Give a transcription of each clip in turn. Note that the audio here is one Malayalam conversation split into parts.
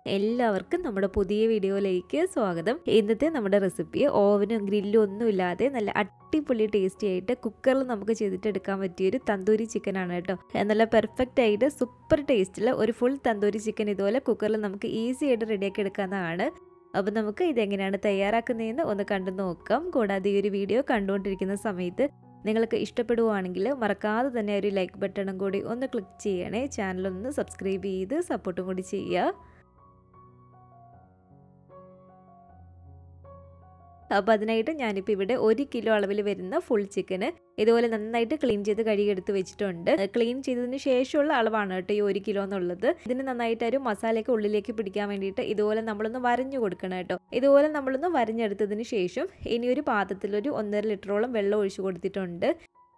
എല്ലാവർക്കും നമ്മുടെ പുതിയ വീഡിയോയിലേക്ക് സ്വാഗതം ഇന്നത്തെ നമ്മുടെ റെസിപ്പി ഓവനും ഗ്രില്ലും ഒന്നും ഇല്ലാതെ നല്ല അടിപൊളി ടേസ്റ്റി ആയിട്ട് കുക്കറിൽ നമുക്ക് ചെയ്തിട്ട് എടുക്കാൻ പറ്റിയൊരു തന്തൂരി ചിക്കൻ ആണ് കേട്ടോ നല്ല പെർഫെക്റ്റ് ആയിട്ട് സൂപ്പർ ടേസ്റ്റിൽ ഒരു ഫുൾ തന്തൂരി ചിക്കൻ ഇതുപോലെ കുക്കറിൽ നമുക്ക് ഈസി ആയിട്ട് റെഡിയാക്കി എടുക്കാവുന്നതാണ് അപ്പോൾ നമുക്ക് ഇതെങ്ങനെയാണ് തയ്യാറാക്കുന്നതെന്ന് ഒന്ന് കണ്ടു നോക്കാം കൂടാതെ ഈ ഒരു വീഡിയോ കണ്ടുകൊണ്ടിരിക്കുന്ന സമയത്ത് നിങ്ങൾക്ക് ഇഷ്ടപ്പെടുവാണെങ്കിൽ മറക്കാതെ തന്നെ ഒരു ലൈക്ക് ബട്ടണും കൂടി ഒന്ന് ക്ലിക്ക് ചെയ്യണേ ചാനലൊന്ന് സബ്സ്ക്രൈബ് ചെയ്ത് സപ്പോർട്ടും കൂടി ചെയ്യുക അപ്പോൾ അതിനായിട്ട് ഞാനിപ്പോൾ ഇവിടെ ഒരു കിലോ അളവിൽ വരുന്ന ഫുൾ ചിക്കന് ഇതുപോലെ നന്നായിട്ട് ക്ലീൻ ചെയ്ത് കഴുകിയെടുത്ത് വെച്ചിട്ടുണ്ട് ക്ലീൻ ചെയ്തതിന് ശേഷമുള്ള അളവാണ് കേട്ടോ ഈ ഒരു കിലോ എന്നുള്ളത് ഇതിന് നന്നായിട്ട് ഒരു മസാലയൊക്കെ ഉള്ളിലേക്ക് പിടിക്കാൻ വേണ്ടിയിട്ട് ഇതുപോലെ നമ്മളൊന്ന് വരഞ്ഞു കൊടുക്കണം കേട്ടോ ഇതുപോലെ നമ്മളൊന്ന് വരഞ്ഞെടുത്തതിന് ശേഷം ഇനി ഒരു പാത്രത്തിലൊരു ഒന്നര ലിറ്ററോളം വെള്ളം ഒഴിച്ചു കൊടുത്തിട്ടുണ്ട്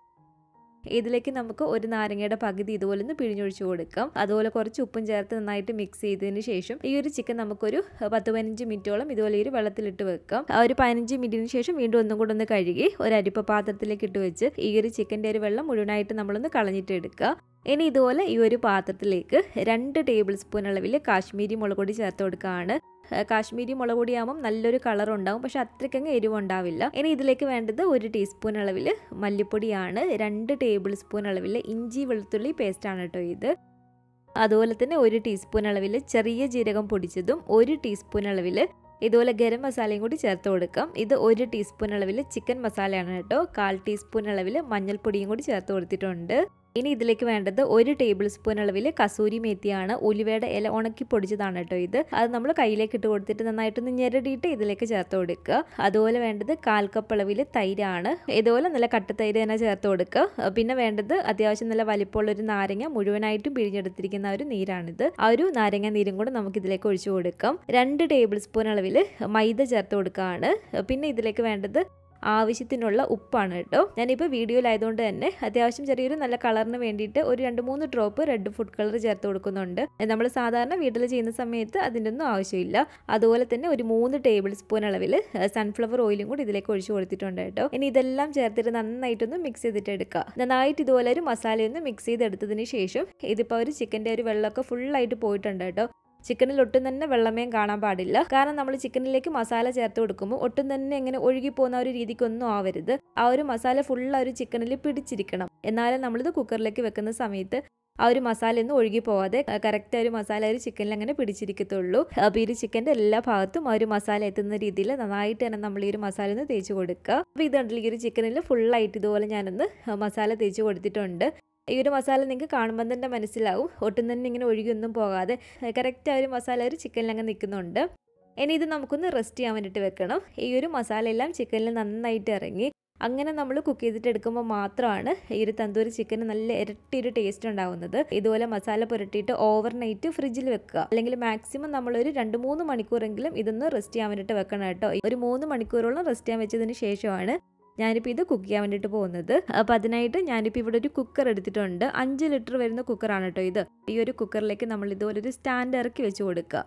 ഇതിലേക്ക് നമുക്ക് ഒരു നാരങ്ങയുടെ പകുതി ഇതുപോലെ ഒന്ന് പിഴിഞ്ഞൊഴിച്ച് കൊടുക്കാം അതുപോലെ കുറച്ച് ഉപ്പും ചേർത്ത് നന്നായിട്ട് മിക്സ് ചെയ്തതിന് ശേഷം ഈ ഒരു ചിക്കൻ നമുക്കൊരു പത്ത് പതിനഞ്ച് മിനിറ്റോളം ഇതുപോലെ ഒരു വെള്ളത്തിലിട്ട് വെക്കാം ആ ഒരു പതിനഞ്ച് മിനിറ്റിന് ശേഷം വീണ്ടും ഒന്നും കൂടെ ഒന്ന് കഴുകി ഒരു അരിപ്പ പാത്രത്തിലേക്ക് ഇട്ട് വെച്ച് ഈ ഒരു ചിക്കൻ്റെ ഒരു വെള്ളം മുഴുവനായിട്ട് നമ്മളൊന്ന് കളഞ്ഞിട്ട് എടുക്കുക ഇനി ഇതുപോലെ ഈ ഒരു പാത്രത്തിലേക്ക് രണ്ട് ടേബിൾ സ്പൂൺ അളവിൽ കാശ്മീരി മുളക് പൊടി ചേർത്ത് കൊടുക്കുകയാണ് കാശ്മീരി മുളക് പൊടിയാകുമ്പം നല്ലൊരു കളർ ഉണ്ടാവും പക്ഷെ അത്രയ്ക്കങ്ങ് എരിവുണ്ടാവില്ല ഇനി ഇതിലേക്ക് വേണ്ടത് ഒരു ടീസ്പൂൺ അളവിൽ മല്ലിപ്പൊടിയാണ് രണ്ട് ടേബിൾ സ്പൂൺ അളവിൽ ഇഞ്ചി വെളുത്തുള്ളി പേസ്റ്റാണ് കേട്ടോ ഇത് അതുപോലെ തന്നെ ഒരു ടീസ്പൂൺ അളവിൽ ചെറിയ ജീരകം പൊടിച്ചതും ഒരു ടീസ്പൂൺ അളവിൽ ഇതുപോലെ ഗരം മസാലയും കൂടി ചേർത്ത് കൊടുക്കാം ഇത് ഒരു ടീസ്പൂൺ അളവിൽ ചിക്കൻ മസാലയാണ് കേട്ടോ കാൽ ടീസ്പൂൺ അളവിൽ മഞ്ഞൾപ്പൊടിയും കൂടി ചേർത്ത് കൊടുത്തിട്ടുണ്ട് ഇനി ഇതിലേക്ക് വേണ്ടത് ഒരു ടേബിൾ സ്പൂൺ അളവിൽ കസൂരി മേത്തിയാണ് ഉലുവയുടെ ഇല ഉണക്കി പൊടിച്ചതാണ് കേട്ടോ ഇത് അത് നമ്മൾ കയ്യിലേക്ക് ഇട്ട് കൊടുത്തിട്ട് നന്നായിട്ടൊന്ന് ഞെരടിയിട്ട് ഇതിലേക്ക് ചേർത്ത് കൊടുക്കുക അതുപോലെ വേണ്ടത് കാൽ കപ്പ് അളവിൽ തൈരാണ് ഇതുപോലെ നല്ല കട്ട തൈര് തന്നെ ചേർത്ത് കൊടുക്കുക പിന്നെ വേണ്ടത് അത്യാവശ്യം നല്ല വലിപ്പമുള്ള ഒരു നാരങ്ങ മുഴുവനായിട്ടും പിഴിഞ്ഞെടുത്തിരിക്കുന്ന ഒരു നീരാണിത് ആ ഒരു നാരങ്ങ നീരും കൂടെ നമുക്ക് ഇതിലേക്ക് ഒഴിച്ചു കൊടുക്കാം രണ്ട് ടേബിൾ സ്പൂൺ അളവിൽ മൈദ ചേർത്ത് കൊടുക്കുകയാണ് പിന്നെ ഇതിലേക്ക് വേണ്ടത് ആവശ്യത്തിനുള്ള ഉപ്പാണ് കേട്ടോ ഞാനിപ്പോൾ വീഡിയോയിലായതുകൊണ്ട് തന്നെ അത്യാവശ്യം ചെറിയൊരു നല്ല കളറിന് വേണ്ടിയിട്ട് ഒരു രണ്ട് മൂന്ന് ഡ്രോപ്പ് റെഡ് ഫുഡ് കളർ ചേർത്ത് കൊടുക്കുന്നുണ്ട് നമ്മൾ സാധാരണ വീട്ടിൽ ചെയ്യുന്ന സമയത്ത് അതിൻ്റെ ഒന്നും ആവശ്യമില്ല അതുപോലെ തന്നെ ഒരു മൂന്ന് ടേബിൾ സ്പൂൺ അളവിൽ സൺഫ്ലവർ ഓയിലും കൂടി ഇതിലേക്ക് ഒഴിച്ചു കൊടുത്തിട്ടുണ്ട് കേട്ടോ ഇനി ഇതെല്ലാം ചേർത്തിട്ട് നന്നായിട്ടൊന്ന് മിക്സ് ചെയ്തിട്ട് എടുക്കുക നന്നായിട്ട് ഇതുപോലെ ഒരു മസാലയൊന്ന് മിക്സ് ചെയ്തെടുത്തതിന് ശേഷം ഇതിപ്പോൾ ഒരു ചിക്കൻ്റെ ഒരു വെള്ളമൊക്കെ ഫുള്ളായിട്ട് പോയിട്ടുണ്ട് കേട്ടോ ചിക്കനിൽ ഒട്ടും തന്നെ വെള്ളമേ കാണാൻ പാടില്ല കാരണം നമ്മൾ ചിക്കനിലേക്ക് മസാല ചേർത്ത് കൊടുക്കുമ്പോൾ ഒട്ടും തന്നെ ഇങ്ങനെ ഒഴുകി പോകുന്ന ഒരു രീതിക്കൊന്നും ആവരുത് ആ ഒരു മസാല ഫുൾ ആ ഒരു ചിക്കനിൽ പിടിച്ചിരിക്കണം എന്നാലും നമ്മളിത് കുക്കറിലേക്ക് വെക്കുന്ന സമയത്ത് ആ ഒരു മസാല ഒന്നും ഒഴുകി പോവാതെ കറക്റ്റ് ആ ഒരു മസാല ഒരു ചിക്കനിൽ അങ്ങനെ പിടിച്ചിരിക്കത്തുള്ളൂ അപ്പോൾ ഈ ഒരു ചിക്കൻ്റെ എല്ലാ ഭാഗത്തും ആ ഒരു മസാല എത്തുന്ന രീതിയിൽ നന്നായിട്ട് തന്നെ നമ്മൾ ഈ ഒരു മസാല ഒന്ന് തേച്ച് കൊടുക്കുക അപ്പോൾ ഇതുണ്ടല്ലോ ഈ ഒരു ചിക്കനിൽ ഫുള്ളായിട്ട് ഇതുപോലെ ഞാനൊന്ന് മസാല തേച്ച് കൊടുത്തിട്ടുണ്ട് ഈ ഒരു മസാല നിങ്ങൾക്ക് കാണുമ്പോൾ തന്നെ മനസ്സിലാവും ഒട്ടും തന്നെ ഇങ്ങനെ ഒഴുകിയൊന്നും പോകാതെ കറക്റ്റ് ആ ഒരു മസാല ഒരു ചിക്കനിൽ അങ്ങ് നിൽക്കുന്നുണ്ട് ഇനി ഇത് നമുക്കൊന്ന് റെസ്റ്റ് ചെയ്യാൻ വേണ്ടിയിട്ട് വെക്കണം ഈ ഒരു മസാല എല്ലാം ചിക്കനിൽ നന്നായിട്ട് ഇറങ്ങി അങ്ങനെ നമ്മൾ കുക്ക് ചെയ്തിട്ട് എടുക്കുമ്പോൾ മാത്രമാണ് ഈ ഒരു തന്തൂരി ചിക്കന് നല്ല ഇരട്ടി ഒരു ടേസ്റ്റ് ഉണ്ടാവുന്നത് ഇതുപോലെ മസാല പുരട്ടിയിട്ട് ഓവർ നൈറ്റ് ഫ്രിഡ്ജിൽ വെക്കുക അല്ലെങ്കിൽ മാക്സിമം നമ്മളൊരു രണ്ട് മൂന്ന് മണിക്കൂറെങ്കിലും ഇതൊന്ന് റെസ്റ്റ് ചെയ്യാൻ വേണ്ടിയിട്ട് വെക്കണം കേട്ടോ ഒരു മൂന്ന് മണിക്കൂറോളം റെസ്റ്റ് ചെയ്യാൻ വെച്ചതിന് ശേഷമാണ് ഞാനിപ്പോൾ ഇത് കുക്ക് ചെയ്യാൻ വേണ്ടിയിട്ട് പോകുന്നത് അപ്പോൾ അതിനായിട്ട് ഞാനിപ്പോൾ ഇവിടെ ഒരു കുക്കർ എടുത്തിട്ടുണ്ട് അഞ്ച് ലിറ്റർ വരുന്ന കുക്കറാണ് കേട്ടോ ഇത് ഈ ഒരു കുക്കറിലേക്ക് നമ്മൾ ഇതുപോലെ ഒരു സ്റ്റാൻഡ് ഇറക്കി വെച്ച് കൊടുക്കുക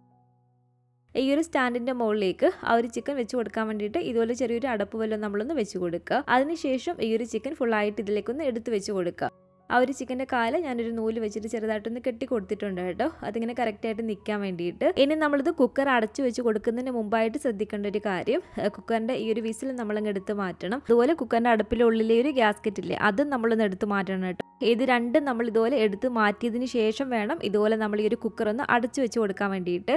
ഈ ഒരു സ്റ്റാൻഡിൻ്റെ മുകളിലേക്ക് ആ ഒരു ചിക്കൻ വെച്ച് കൊടുക്കാൻ വേണ്ടിയിട്ട് ഇതുപോലെ ചെറിയൊരു അടപ്പ് വല്ലതും നമ്മളൊന്ന് വെച്ച് കൊടുക്കുക അതിനുശേഷം ഈ ഒരു ചിക്കൻ ഫുള്ളായിട്ട് ഇതിലേക്കൊന്ന് എടുത്ത് വെച്ച് കൊടുക്കുക ആ ഒരു ചിക്കൻ്റെ കാല് ഞാനൊരു നൂല് വെച്ചിട്ട് ചെറുതായിട്ടൊന്ന് കെട്ടി കൊടുത്തിട്ടുണ്ട് കേട്ടോ അതിങ്ങനെ കറക്റ്റായിട്ട് നിൽക്കാൻ വേണ്ടിയിട്ട് ഇനി നമ്മളിത് കുക്കർ അടച്ചു വെച്ച് കൊടുക്കുന്നതിന് മുമ്പായിട്ട് ശ്രദ്ധിക്കേണ്ട ഒരു കാര്യം കുക്കറിൻ്റെ ഈ ഒരു വിസിൽ നമ്മളങ്ങ് എടുത്ത് മാറ്റണം അതുപോലെ കുക്കറിൻ്റെ അടുപ്പിലുള്ളിലെ ഒരു ഗ്യാസ്കറ്റ് ഇല്ലേ അതും നമ്മളൊന്ന് എടുത്ത് മാറ്റണം കേട്ടോ ഇത് രണ്ടും നമ്മൾ ഇതുപോലെ എടുത്ത് മാറ്റിയതിന് ശേഷം വേണം ഇതുപോലെ നമ്മൾ ഈ ഒരു കുക്കർ ഒന്ന് അടച്ചു വെച്ച് കൊടുക്കാൻ വേണ്ടിയിട്ട്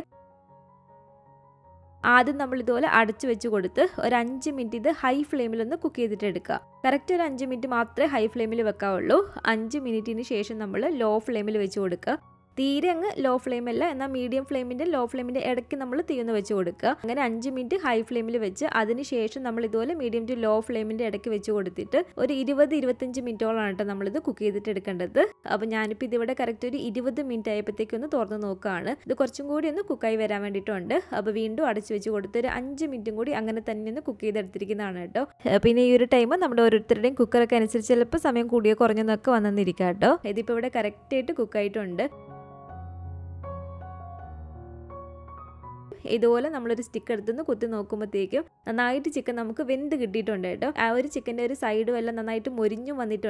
ആദ്യം നമ്മൾ ഇതുപോലെ അടച്ചു വെച്ച് കൊടുത്ത് ഒരു അഞ്ച് മിനിറ്റ് ഇത് ഹൈ ഫ്ലെയിമിൽ ഒന്ന് കുക്ക് ചെയ്തിട്ട് എടുക്കുക കറക്റ്റ് ഒരു അഞ്ച് മിനിറ്റ് മാത്രമേ ഹൈ ഫ്ലെയിമിൽ വെക്കാവുള്ളൂ അഞ്ച് മിനിറ്റിന് ശേഷം നമ്മൾ ലോ ഫ്ലെയിമിൽ വെച്ച് കൊടുക്കുക തീരെ അങ്ങ് ലോ ഫ്ലെയിം അല്ല എന്നാൽ മീഡിയം ഫ്ലെയിമിൻ്റെ ലോ ഫ്ലെയിമിൻ്റെ ഇടയ്ക്ക് നമ്മൾ തീയൊന്ന് വെച്ച് കൊടുക്കുക അങ്ങനെ അഞ്ച് മിനിറ്റ് ഹൈ ഫ്ലെയിമിൽ വെച്ച് അതിന് ശേഷം നമ്മൾ ഇതുപോലെ മീഡിയം ടു ലോ ഫ്ലെയിമിൻ്റെ ഇടയ്ക്ക് വെച്ച് കൊടുത്തിട്ട് ഒരു ഇരുപത് ഇരുപത്തഞ്ച് മിനിറ്റോളാണ് കേട്ടോ നമ്മളിത് കുക്ക് ചെയ്തിട്ട് എടുക്കേണ്ടത് അപ്പോൾ ഞാനിപ്പോൾ ഇതിവിടെ കറക്റ്റ് ഒരു ഇരുപത് മിനിറ്റ് ആയപ്പോഴത്തേക്ക് ഒന്ന് തുറന്ന് നോക്കുകയാണ് ഇത് കുറച്ചും കൂടി ഒന്ന് കുക്കായി വരാൻ വേണ്ടിയിട്ടുണ്ട് അപ്പോൾ വീണ്ടും അടച്ചു വെച്ച് കൊടുത്ത് ഒരു അഞ്ച് മിനിറ്റും കൂടി അങ്ങനെ തന്നെ ഒന്ന് കുക്ക് ചെയ്തെടുത്തിരിക്കുന്നതാണ് കേട്ടോ പിന്നെ ഈ ഒരു ടൈം നമ്മുടെ ഓരോരുത്തരുടെയും കുക്കറൊക്കെ അനുസരിച്ച് ചിലപ്പോൾ സമയം കൂടിയോ കുറഞ്ഞെന്നൊക്കെ വന്നെന്നിരിക്കാം കേട്ടോ ഇതിപ്പോൾ ഇവിടെ കറക്റ്റായിട്ട് കുക്കായിട്ടുണ്ട് ഇതുപോലെ നമ്മളൊരു സ്റ്റിക്ക് എടുത്തുനിന്ന് കുത്തി നോക്കുമ്പോഴത്തേക്കും നന്നായിട്ട് ചിക്കൻ നമുക്ക് വെന്ത് കിട്ടിയിട്ടുണ്ട് കേട്ടോ ആ ഒരു ചിക്കൻ്റെ ഒരു സൈഡും എല്ലാം നന്നായിട്ട് മൊരിഞ്ഞും വന്നിട്ടുണ്ട്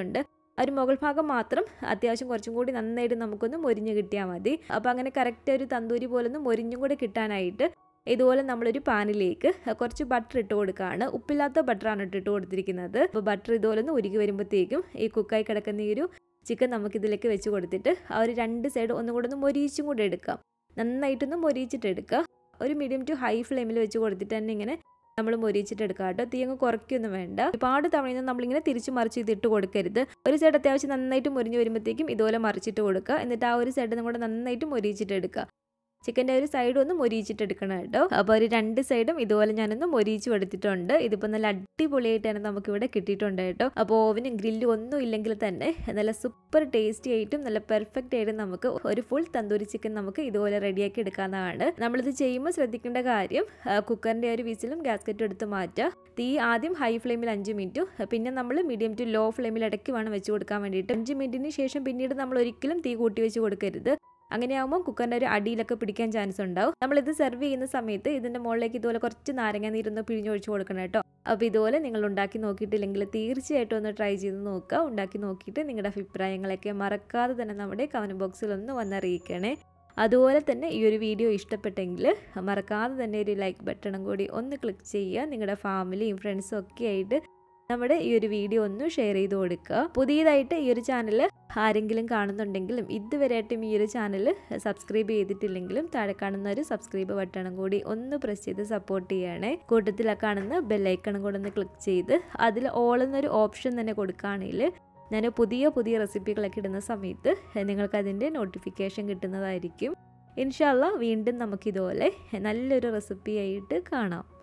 ആ ഒരു മുകൾ ഭാഗം മാത്രം അത്യാവശ്യം കുറച്ചും കൂടി നന്നായിട്ട് നമുക്കൊന്ന് മൊരിഞ്ഞ് കിട്ടിയാൽ മതി അപ്പോൾ അങ്ങനെ കറക്റ്റ് ഒരു തന്തൂരി പോലെ ഒന്ന് മൊരിഞ്ഞും കൂടെ കിട്ടാനായിട്ട് ഇതുപോലെ നമ്മളൊരു പാനിലേക്ക് കുറച്ച് ബട്ടർ ഇട്ട് കൊടുക്കുകയാണ് ഉപ്പില്ലാത്ത ബട്ടറാണ് ഇട്ടിട്ട് കൊടുത്തിരിക്കുന്നത് അപ്പോൾ ബട്ടർ ഇതുപോലെ ഒന്ന് ഉരുകി വരുമ്പോഴത്തേക്കും ഈ കുക്കായി കിടക്കുന്ന ഈ ഒരു ചിക്കൻ നമുക്കിതിലേക്ക് വെച്ച് കൊടുത്തിട്ട് ആ ഒരു രണ്ട് സൈഡ് ഒന്നും കൂടെ ഒന്ന് മൊരിയിച്ചും കൂടെ എടുക്കാം നന്നായിട്ടൊന്ന് മൊരിയിച്ചിട്ട് എടുക്കുക ഒരു മീഡിയം ടു ഹൈ ഫ്ലെയിമിൽ വെച്ച് കൊടുത്തിട്ട് തന്നെ ഇങ്ങനെ നമ്മൾ മൊരിച്ചിട്ട് എടുക്കുക കേട്ടോ തീ അങ്ങ് കുറയ്ക്കൊന്നും വേണ്ട ഒരുപാട് തവണയൊന്നും നമ്മളിങ്ങനെ തിരിച്ച് മറിച്ച് ഇതിട്ട് കൊടുക്കരുത് ഒരു സൈഡ് അത്യാവശ്യം നന്നായിട്ട് മൊരിഞ്ഞ് വരുമ്പോഴത്തേക്കും ഇതുപോലെ മറിച്ചിട്ട് കൊടുക്കുക എന്നിട്ട് ആ ഒരു സൈഡ് നമ്മുടെ നന്നായിട്ട് മൊരിച്ചിട്ട് എടുക്കുക ചിക്കൻ്റെ ഒരു സൈഡ് ഒന്ന് മൊരിയിച്ചിട്ട് എടുക്കണം കേട്ടോ അപ്പോൾ ഒരു രണ്ട് സൈഡും ഇതുപോലെ ഞാനൊന്ന് മൊരിയിച്ചു എടുത്തിട്ടുണ്ട് ഇതിപ്പോൾ നല്ല അടിപൊളിയായിട്ട് തന്നെ നമുക്കിവിടെ കിട്ടിയിട്ടുണ്ട് കേട്ടോ അപ്പോൾ ഓവനും ഗ്രില്ലും ഒന്നും ഇല്ലെങ്കിൽ തന്നെ നല്ല സൂപ്പർ ടേസ്റ്റി ആയിട്ടും നല്ല പെർഫെക്റ്റ് ആയിട്ടും നമുക്ക് ഒരു ഫുൾ തന്തൂരി ചിക്കൻ നമുക്ക് ഇതുപോലെ റെഡിയാക്കി എടുക്കാവുന്നതാണ് നമ്മളിത് ചെയ്യുമ്പോൾ ശ്രദ്ധിക്കേണ്ട കാര്യം കുക്കറിൻ്റെ ഒരു വിസിലും ഗ്യാസ്കറ്റും എടുത്ത് മാറ്റുക തീ ആദ്യം ഹൈ ഫ്ലെയിമിൽ അഞ്ച് മിനിറ്റും പിന്നെ നമ്മൾ മീഡിയം ടു ലോ ഫ്ലെയിമിൽ ഇടയ്ക്ക് വേണം വെച്ച് കൊടുക്കാൻ വേണ്ടിയിട്ട് അഞ്ച് മിനിറ്റിന് ശേഷം പിന്നീട് നമ്മൾ ഒരിക്കലും തീ കൂട്ടി വെച്ച് കൊടുക്കരുത് അങ്ങനെയാകുമ്പോൾ കുക്കറിൻ്റെ ഒരു അടിയിലൊക്കെ പിടിക്കാൻ ചാൻസ് ഉണ്ടാവും നമ്മളിത് സെർവ് ചെയ്യുന്ന സമയത്ത് ഇതിൻ്റെ മുകളിലേക്ക് ഇതുപോലെ കുറച്ച് നാരങ്ങ നീരൊന്ന് പിഴിഞ്ഞൊഴിച്ച് കൊടുക്കണം കേട്ടോ അപ്പോൾ ഇതുപോലെ നിങ്ങൾ ഉണ്ടാക്കി നോക്കിയിട്ടില്ലെങ്കിൽ തീർച്ചയായിട്ടും ഒന്ന് ട്രൈ ചെയ്ത് നോക്കുക ഉണ്ടാക്കി നോക്കിയിട്ട് നിങ്ങളുടെ അഭിപ്രായങ്ങളൊക്കെ മറക്കാതെ തന്നെ നമ്മുടെ കമൻറ്റ് ബോക്സിൽ ഒന്ന് വന്നറിയിക്കണേ അതുപോലെ തന്നെ ഈ ഒരു വീഡിയോ ഇഷ്ടപ്പെട്ടെങ്കിൽ മറക്കാതെ തന്നെ ഒരു ലൈക്ക് ബട്ടണും കൂടി ഒന്ന് ക്ലിക്ക് ചെയ്യുക നിങ്ങളുടെ ഫാമിലിയും ഫ്രണ്ട്സും ഒക്കെ ആയിട്ട് നമ്മുടെ ഈ ഒരു വീഡിയോ ഒന്ന് ഷെയർ ചെയ്ത് കൊടുക്കുക പുതിയതായിട്ട് ഈ ഒരു ചാനൽ ആരെങ്കിലും കാണുന്നുണ്ടെങ്കിലും ഇതുവരെയായിട്ടും ഈ ഒരു ചാനൽ സബ്സ്ക്രൈബ് ചെയ്തിട്ടില്ലെങ്കിലും താഴെ കാണുന്ന ഒരു സബ്സ്ക്രൈബ് ബട്ടണും കൂടി ഒന്ന് പ്രസ് ചെയ്ത് സപ്പോർട്ട് ചെയ്യണേ കൂട്ടത്തിൽ ആ കാണുന്ന ബെല്ലൈക്കണും കൂടെ ഒന്ന് ക്ലിക്ക് ചെയ്ത് അതിൽ ഓൾ എന്നൊരു ഓപ്ഷൻ തന്നെ കൊടുക്കുകയാണെങ്കിൽ ഞാൻ പുതിയ പുതിയ റെസിപ്പികളൊക്കെ ഇടുന്ന സമയത്ത് നിങ്ങൾക്ക് അതിൻ്റെ നോട്ടിഫിക്കേഷൻ കിട്ടുന്നതായിരിക്കും ഇൻഷാല്ല വീണ്ടും നമുക്കിതുപോലെ നല്ലൊരു റെസിപ്പി ആയിട്ട് കാണാം